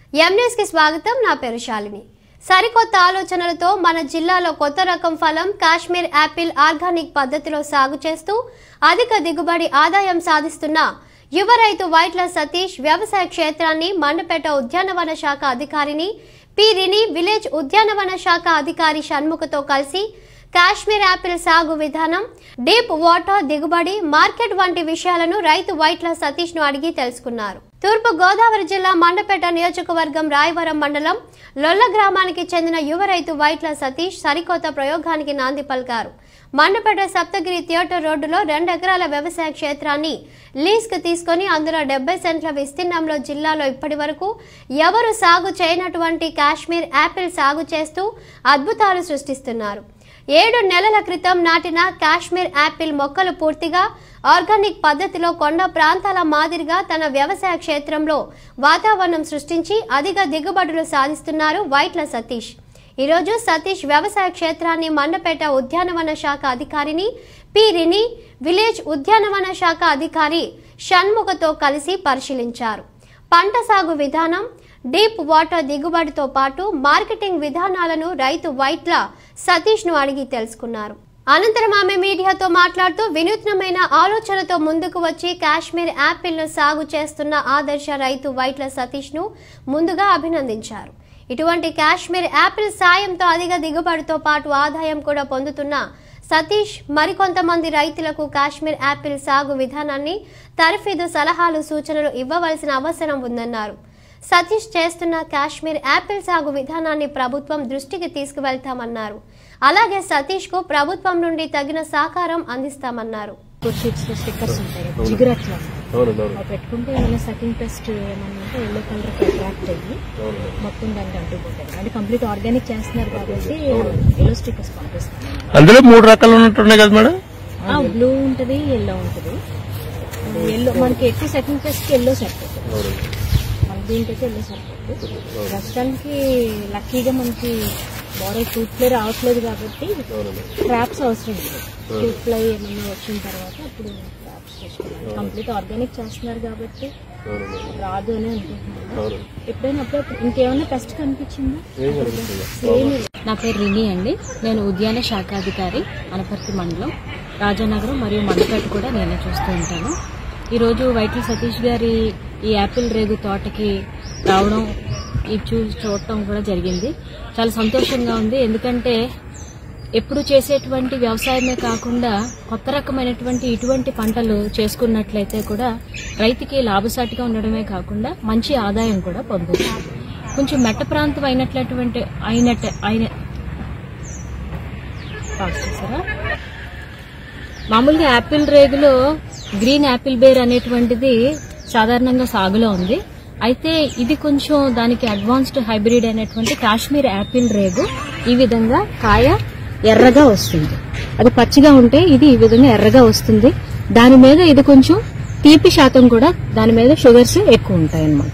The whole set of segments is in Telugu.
ఎంన్యూస్ కి స్వాగతం నా పేరు శాలిని సరికొత్త ఆలోచనలతో మన జిల్లాలో కొత్త రకం ఫలం కాశ్మీర్ యాపిల్ ఆర్గానిక్ పద్ధతిలో సాగు చేస్తూ అధిక దిగుబడి ఆదాయం సాధిస్తున్న యువ రైతు వైట్ల సతీష్ వ్యవసాయ క్షేత్రాన్ని మండపేట ఉద్యానవన శాఖ అధికారిని పి రిని విలేజ్ ఉద్యానవన శాఖ అధికారి షణ్ముఖతో కలిసి కాశ్మీర్ యాపిల్ సాగు విధానం డీప్ వాటర్ దిగుబడి మార్కెట్ వంటి విషయాలను రైతు వైట్ల సతీష్ ను అడిగి తెలుసుకున్నారు తూర్పు గోదావరి జిల్లా మండపేట నియోజకవర్గం రాయవరం మండలం లొల్ల గ్రామానికి చెందిన యువ రైతు వైట్ల సతీష్ సరికొత్త ప్రయోగానికి నాంది పలికారు మండపేట సప్తగిరి థియేటర్ రోడ్డులో రెండు ఎకరాల వ్యవసాయ క్షేత్రాన్ని లీజ్కు తీసుకొని అందులో డెబ్బై సెంట్ల విస్తీర్ణంలో జిల్లాలో ఇప్పటి వరకు ఎవరు సాగు చేయనటువంటి కాశ్మీర్ యాపిల్ సాగు చేస్తూ అద్భుతాలు సృష్టిస్తున్నారు ఏడు నెలల క్రితం నాటిన కాశ్మీర్ యాపిల్ మొక్కలు పూర్తిగా ఆర్గానిక్ పద్ధతిలో కొండ ప్రాంతాల మాదిరిగా తన వ్యవసాయ క్షేత్రంలో వాతావరణం సృష్టించి అధిక దిగుబడులు సాధిస్తున్నారు వైట్ల సతీష్ ఈరోజు సతీష్ వ్యవసాయ క్షేత్రాన్ని మండపేట ఉద్యానవన శాఖ అధికారిని పి రిని విలేజ్ ఉద్యానవన శాఖ అధికారి షణ్ముఖతో కలిసి పరిశీలించారు పంట సాగు విధానం డీప్ వాటర్ దిగుబడితో పాటు మార్కెటింగ్ విధానాలను రైతు వైట్ల సతీష్ ను అడిగి తెలుసుకున్నారు అనంతరం ఆమె మీడియాతో మాట్లాడుతూ వినూత్నమైన ఆలోచనతో ముందుకు వచ్చి కాశ్మీర్ యాపిల్ ను సాగు చేస్తున్న ఆదర్శ రైతు వైట్ల సతీష్ ను ముందుగా అభినందించారు ఇటువంటి కాశ్మీర్ యాపిల్ సాయంతో అధిక దిగుబడితో పాటు ఆదాయం కూడా పొందుతున్న సతీష్ మరికొంతమంది రైతులకు కాశ్మీర్ యాపిల్ సాగు విధానాన్ని తర్ఫీదు సలహాలు సూచనలు ఇవ్వవలసిన అవసరం ఉందన్నారు సతీష్ చేస్తున్న కాశ్మీర్ యాపిల్ సాగు విధానాన్ని ప్రభుత్వం దృష్టికి తీసుకువెళ్తామన్నారు అలాగే సతీష్ కు ప్రభుత్వం నుండి తగిన సహకారం అందిస్తామన్నారు ఫోర్ షీట్స్ లో స్టిక్కర్స్ ఉంటాయి కదా, జిగురు అట్లా అవునండి అవును అవి పెట్టుకుంటే ఏమైనా సకింగ్ పెస్ట్ ఏమన్నా ఉంటే ఎల్లో కలర్ అట్రాక్ట్ అయ్యి అవునండి మొత్తం దానికి అంటుకుంటుంది అంటే కంప్లీట్ ఆర్గానిక్ చేస్తున్నారు కాబట్టి ఎల్లో స్టిక్కర్స్ పంపిస్తాం అందులో మూడు రకాలు ఉన్నట్టున్నాయి కదా మేడం బ్లూ ఉంటది ఎల్లో ఉంటది ఎల్లో మనకి ఎక్కువ సెకండ్ పెస్ట్ ఎల్లో సరిపోతుంది అవునండి మన దీనికైతే ఎల్లో సరిపోతుంది ప్రస్తుతానికి లక్కీగా మనకి బాడీ ఫ్రూట్ ఫ్లై రావట్లేదు కాబట్టి అవునండి ట్రాప్స్ అవసరం లేదు ఫ్రూట్ ఫ్లై ఏమన్నా వచ్చిన తర్వాత అప్పుడు ట్రాప్స్ చేసుకోవాలి కంప్లీట్ ఆర్గానిక్ చేస్తున్నారు కాబట్టి అవునండి రాదు అని అనుకుంటున్నాను అవునండి ఎప్పుడైనా అప్పుడప్పుడు ఇంకేమైనా పెస్ట్ కనిపించిందా ఏం కనిపిస్తుంది ఏమీ లేదు. నా పేరు రిని అండి నేను ఉద్యాన శాఖాధికారి అనపర్తి మండలం రాజానగరం మరియు మండపేట కూడా నేనే చూస్తూ ఉంటాను ఈరోజు వైట్ల సతీష్ గారి ఈ యాపిల్ రేగు తోటకి రావడం ఇది చూ చూడటం కూడా జరిగింది చాలా సంతోషంగా ఉంది ఎందుకంటే ఎప్పుడు చేసేటువంటి వ్యవసాయమే కాకుండా కొత్త రకమైనటువంటి ఇటువంటి పంటలు చేసుకున్నట్లయితే కూడా రైతుకి లాభసాటిగా ఉండడమే కాకుండా మంచి ఆదాయం కూడా పొందొచ్చు కొంచెం మెట్ట ప్రాంతం అయినట్లటువంటి అయినట్టు అయిన పాస్ చేశారా మామూలుగా యాపిల్ రేగులో గ్రీన్ యాపిల్ బేర్ అనేటువంటిది సాధారణంగా సాగులో ఉంది అయితే ఇది కొంచెం దానికి అడ్వాన్స్డ్ హైబ్రిడ్ అయినటువంటి కాశ్మీర్ యాపిల్ రేగు ఈ విధంగా కాయ ఎర్రగా వస్తుంది అది పచ్చిగా ఉంటే ఇది ఈ విధంగా ఎర్రగా వస్తుంది దాని మీద ఇది కొంచెం తీపి శాతం కూడా దాని మీద షుగర్స్ ఎక్కువ ఉంటాయి అన్నమాట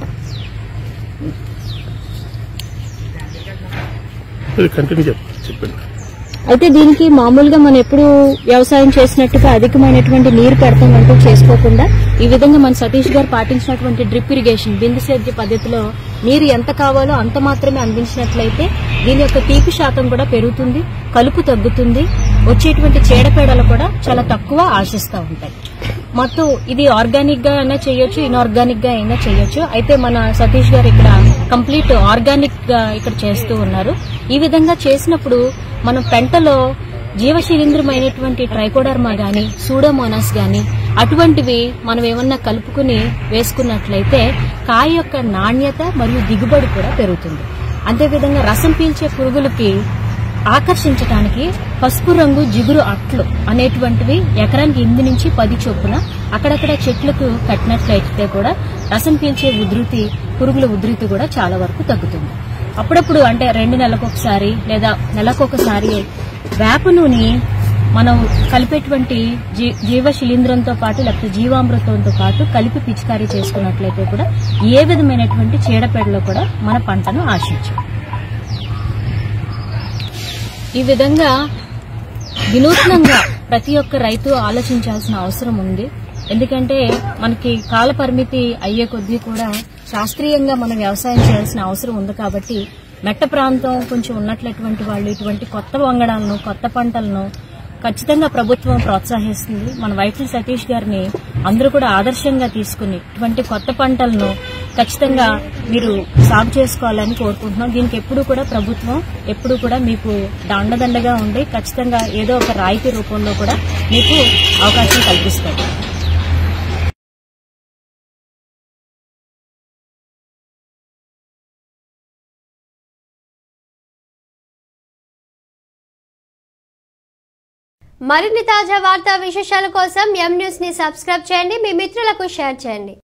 కంటిన్యూ చెప్పండి చెప్పండి అయితే దీనికి మామూలుగా మనం ఎప్పుడు వ్యవసాయం చేసినట్టుగా అధికమైనటువంటి నీరు పెడతాం అంటూ చేసుకోకుండా ఈ విధంగా మన సతీష్ గారు పాటించినటువంటి డ్రిప్ ఇరిగేషన్ బిందు సేద్య పద్ధతిలో నీరు ఎంత కావాలో అంత మాత్రమే అందించినట్లయితే దీని యొక్క తీపి శాతం కూడా పెరుగుతుంది కలుపు తగ్గుతుంది వచ్చేటువంటి చీడపీడలు కూడా చాలా తక్కువ ఆశిస్తూ ఉంటాయి మొత్తం ఇది ఆర్గానిక్ గా అయినా చేయొచ్చు ఇన్ఆర్గానిక్ గా అయినా చేయొచ్చు అయితే మన సతీష్ గారు ఇక్కడ కంప్లీట్ ఆర్గానిక్ గా ఇక్కడ చేస్తూ ఉన్నారు ఈ విధంగా చేసినప్పుడు మనం పెంటలో జీవశిలీంద్రమైనటువంటి ట్రైకోడర్మా గాని సూడోమోనాస్ గాని అటువంటివి మనం ఏమన్నా కలుపుకుని వేసుకున్నట్లయితే కాయ యొక్క నాణ్యత మరియు దిగుబడి కూడా పెరుగుతుంది అంతేవిధంగా రసం పీల్చే పురుగులకి ఆకర్షించడానికి పసుపు రంగు జిగురు అట్లు అనేటువంటివి ఎకరానికి ఎనిమిది నుంచి పది చొప్పున అక్కడక్కడ చెట్లకు కట్టినట్లయితే కూడా రసం పీల్చే ఉధృతి పురుగుల ఉధృతి కూడా చాలా వరకు తగ్గుతుంది అప్పుడప్పుడు అంటే రెండు నెలలకు ఒకసారి లేదా నెలకొకసారి వేప నూనె మనం కలిపేటువంటి జీ- జీవ శిలీంద్రంతో పాటు లేకపోతే జీవామృతంతో పాటు కలిపి పిచికారీ చేసుకున్నట్లయితే కూడా ఏ విధమైనటువంటి చీడపీడలు కూడా మన పంటను ఆశించవు ఈ విధంగా వినూత్నంగా ప్రతి ఒక్క రైతు ఆలోచించాల్సిన అవసరం ఉంది ఎందుకంటే మనకి కాల పరిమితి అయ్యే కొద్దీ కూడా శాస్త్రీయంగా మనం వ్యవసాయం చేయాల్సిన అవసరం ఉంది కాబట్టి మెట్ట ప్రాంతం కొంచెం ఉన్నట్లటువంటి వాళ్ళు ఇటువంటి కొత్త వంగడాలను కొత్త పంటలను ఖచ్చితంగా ప్రభుత్వం ప్రోత్సహిస్తుంది మన వైఫల్ సతీష్ గారిని అందరూ కూడా ఆదర్శంగా తీసుకుని ఇటువంటి కొత్త పంటలను ఖచ్చితంగా మీరు సాగు చేసుకోవాలని కోరుకుంటున్నాం దీనికి ఎప్పుడు కూడా ప్రభుత్వం ఎప్పుడు కూడా మీకు దండదండగా ఉండి ఖచ్చితంగా ఏదో ఒక రాయితీ రూపంలో కూడా మీకు అవకాశం కల్పిస్తారు మరిన్ని తాజా వార్తా విశేషాల కోసం ఎం న్యూస్ ని సబ్స్క్రైబ్ చేయండి మీ మిత్రులకు షేర్ చేయండి